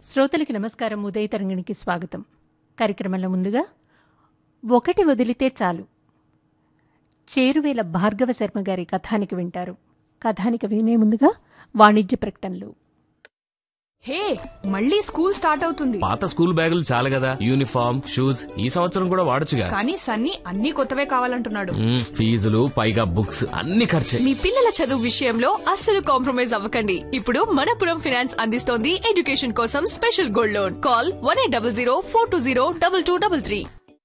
శ్రోతలకి నమస్కారం ఉదయ తరంగిణికి స్వాగతం కార్యక్రమంలో ముందుగా ఒకటి వదిలితే చాలు చేరువేల భార్గవ శర్మ గారి కథానికి వింటారు కథానికి వినే ముందుగా వాణిజ్య ప్రకటనలు హే మళ్ళీ స్కూల్ స్టార్ట్ అవుతుంది పాత స్కూల్ బ్యాగులు చాలు కదా యూనిఫామ్ షూస్ ఈ సంవత్సరం కూడా వాడొచ్చుగా కానీ సన్నీ అన్ని కొత్తవే కావాలంటున్నాడు మ్మ్, ఫీజులు పైగా బుక్స్ అన్ని ఖర్చే మీ పిల్లల చదువు విషయంలో అస్సలు కాంప్రమైజ్ అవ్వకండి ఇప్పుడు మనపురం ఫైనాన్స్ అందిస్తోంది ఎడ్యుకేషన్ కోసం special gold loan call one eight double zero four two zero double two double three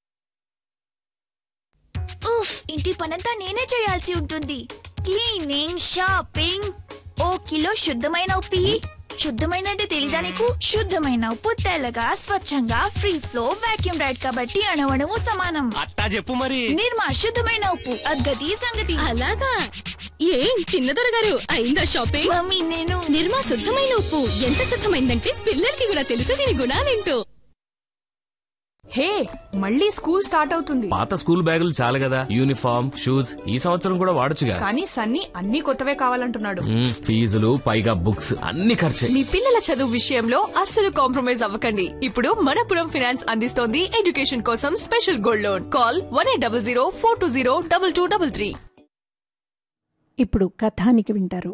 ఉఫ్ ఇంటి పనంతా నేనే చేయాల్సి ఉంటుంది క్లీనింగ్ షాపింగ్ ఓ కిలో శుద్ధమైన ఉప్పి శుద్ధమైన అంటే తెలీదా నీకు శుద్ధమైన ఉప్పు తెల్లగా స్వచ్ఛంగా ఫ్రీ ఫ్లో వాక్యూమ్ రైడ్ కాబట్టి అణవణము సమానం అట్టా చెప్పు మరి నిర్మా శుద్ధమైన ఉప్పు అద్గతి సంగతి అలాగా ఏం చిన్నదొర గారు అయిందా షాపింగ్ మమ్మీ నేను నిర్మా శుద్ధమైన ఉప్పు ఎంత శుద్ధమైందంటే పిల్లలకి కూడా తెలుసు దీని గుణాలేంటో హే మళ్ళీ స్కూల్ స్టార్ట్ అవుతుంది పాత స్కూల్ బ్యాగులు చాలు కదా యూనిఫామ్ షూస్ ఈ సంవత్సరం కూడా వాడొచ్చుగా కానీ సన్నీ అన్ని కొత్తవే కావాలంటున్నాడు మ్మ్, ఫీజులు పైగా బుక్స్ అన్ని ఖర్చే మీ పిల్లల చదువు విషయంలో అస్సలు కాంప్రమైజ్ అవ్వకండి ఇప్పుడు మనపురం ఫైనాన్స్ అందిస్తోంది ఎడ్యుకేషన్ కోసం special gold loan call one eight double zero four two zero double two double three ఇప్పుడు కథానికి వింటారు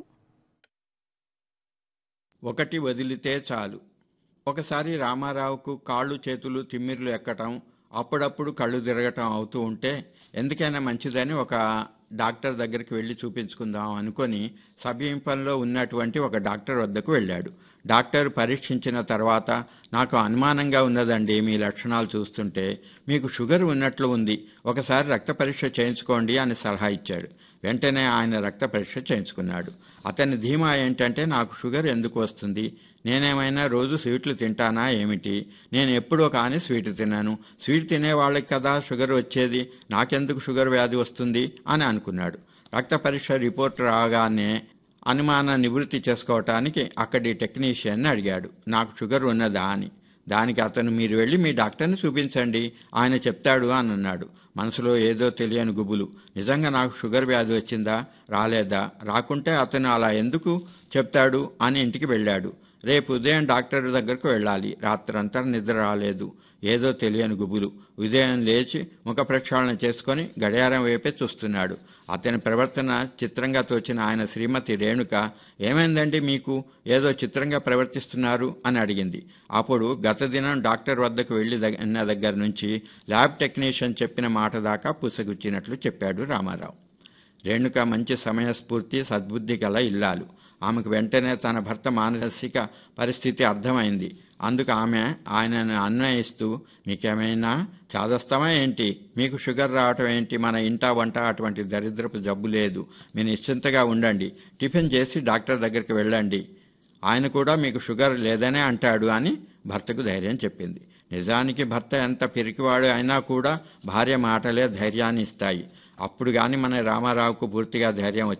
ఒకటి వదిలితే చాలు ఒకసారి రామారావుకు కాళ్ళు చేతులు తిమ్మిర్లు ఎక్కటం అప్పుడప్పుడు కళ్ళు తిరగటం అవుతూ ఉంటే ఎందుకైనా మంచిదని ఒక డాక్టర్ దగ్గరికి వెళ్ళి చూపించుకుందాం అనుకొని సమీపంలో ఉన్నటువంటి ఒక డాక్టర్ వద్దకు వెళ్ళాడు డాక్టర్ పరీక్షించిన తర్వాత నాకు అనుమానంగా ఉన్నదండి మీ లక్షణాలు చూస్తుంటే మీకు షుగర్ ఉన్నట్లు ఉంది ఒకసారి రక్త పరీక్ష చేయించుకోండి అని సలహా ఇచ్చాడు వెంటనే ఆయన రక్త పరీక్ష చేయించుకున్నాడు అతని ధీమా ఏంటంటే నాకు షుగర్ ఎందుకు వస్తుంది నేనేమైనా రోజు స్వీట్లు తింటానా ఏమిటి నేను ఎప్పుడో కానీ స్వీట్ తిన్నాను స్వీట్ తినే వాళ్ళకి కదా షుగర్ వచ్చేది నాకెందుకు షుగర్ వ్యాధి వస్తుంది అని అనుకున్నాడు రక్త పరీక్ష రిపోర్ట్ రాగానే అనుమాన నివృత్తి చేసుకోవటానికి అక్కడి టెక్నీషియన్ని అడిగాడు నాకు షుగర్ ఉన్నదా అని దానికి అతను మీరు వెళ్ళి మీ డాక్టర్ని చూపించండి ఆయన చెప్తాడు అని అన్నాడు మనసులో ఏదో తెలియని గుబులు నిజంగా నాకు షుగర్ వ్యాధి వచ్చిందా రాలేదా రాకుంటే అతను అలా ఎందుకు చెప్తాడు అని ఇంటికి వెళ్ళాడు రేపు ఉదయం డాక్టర్ దగ్గరకు వెళ్ళాలి రాత్రంతా నిద్ర రాలేదు ఏదో తెలియని గుబులు ఉదయం లేచి ముఖ ప్రక్షాళన చేసుకొని గడియారం వైపే చూస్తున్నాడు అతని ప్రవర్తన చిత్రంగా తోచిన ఆయన శ్రీమతి రేణుక ఏమైందండి మీకు ఏదో చిత్రంగా ప్రవర్తిస్తున్నారు అని అడిగింది అప్పుడు గత దినం డాక్టర్ వద్దకు వెళ్ళి దగ్గ దగ్గర నుంచి ల్యాబ్ టెక్నీషియన్ చెప్పిన మాట దాకా పుసగుచ్చినట్లు చెప్పాడు రామారావు రేణుక మంచి సమయస్ఫూర్తి సద్బుద్ధి గల ఇల్లాలు ఆమెకు వెంటనే తన భర్త మానసిక పరిస్థితి అర్థమైంది అందుకు ఆమె ఆయనను అన్వయిస్తూ మీకేమైనా చాదస్తమా ఏంటి మీకు షుగర్ రావటం ఏంటి మన ఇంటా వంట అటువంటి దరిద్రపు జబ్బు లేదు మీరు నిశ్చింతగా ఉండండి టిఫిన్ చేసి డాక్టర్ దగ్గరికి వెళ్ళండి ఆయన కూడా మీకు షుగర్ లేదనే అంటాడు అని భర్తకు ధైర్యం చెప్పింది నిజానికి భర్త ఎంత పిరికివాడు అయినా కూడా భార్య మాటలే ధైర్యాన్ని ఇస్తాయి అప్పుడు కానీ మన రామారావుకు పూర్తిగా ధైర్యం